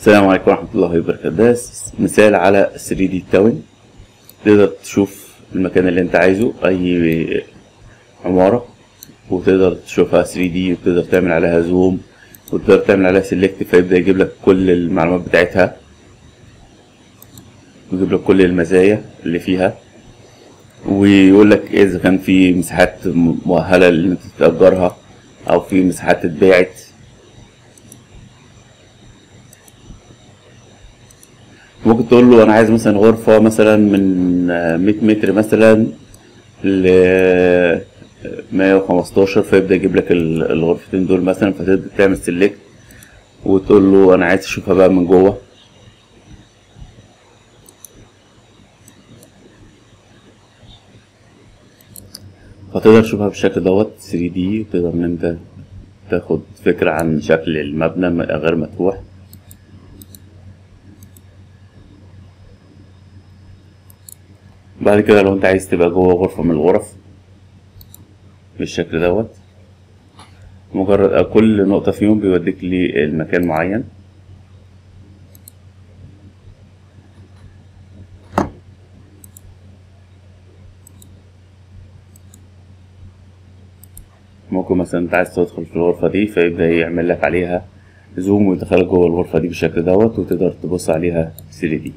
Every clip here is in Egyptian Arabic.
السلام عليكم ورحمة الله وبركاته ده س- مثال على 3 دي تاون تقدر تشوف المكان اللي انت عايزه اي عمارة وتقدر تشوفها 3 دي وتقدر تعمل عليها زوم وتقدر تعمل عليها سيلكت فيبدأ يجيب لك كل المعلومات بتاعتها ويجيب لك كل المزايا اللي فيها ويقول لك اذا كان في مساحات م- مؤهلة اللي انت تأجرها او في مساحات اتباعت ممكن تقول له انا عايز مثلا غرفة مثلا من آه، 100 متر مثلا ل 115 فيبدأ يجيب لك ال- الغرفتين دول مثلا فتبدأ تعمل سيلكت وتقول له انا عايز اشوفها بقى من جوه فتقدر تشوفها بالشكل دوت 3 دي تقدر ان انت تاخد فكرة عن شكل المبنى م- غير مفتوح بعد كده لو انت عايز تبقى جوه غرفة من الغرف بالشكل دوت مجرد كل نقطة فيهم بيوديك لمكان معين ممكن مثلا انت عايز تدخل في الغرفة دي فيبدأ يعمل لك عليها زوم ويدخلك جوه الغرفة دي بالشكل دوت وتقدر تبص عليها 3 دي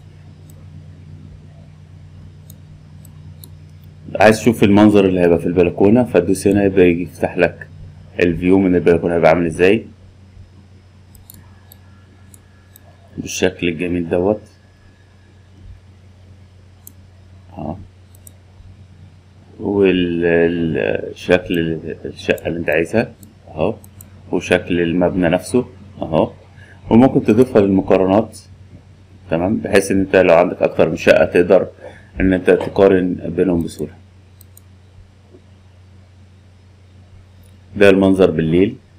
عايز تشوف المنظر اللي هيبقى في البلكونة فتدوس هنا يبدأ يجي يفتح لك الفيو من البلكونة هيبقى عامل ازاي بالشكل الجميل دوت اه والشكل الشقة اللي انت عايزها اهو وشكل المبنى نفسه اهو وممكن تضيفها للمقارنات تمام بحيث ان انت لو عندك اكتر من شقة تقدر ان انت تقارن بينهم بسهولة ده المنظر بالليل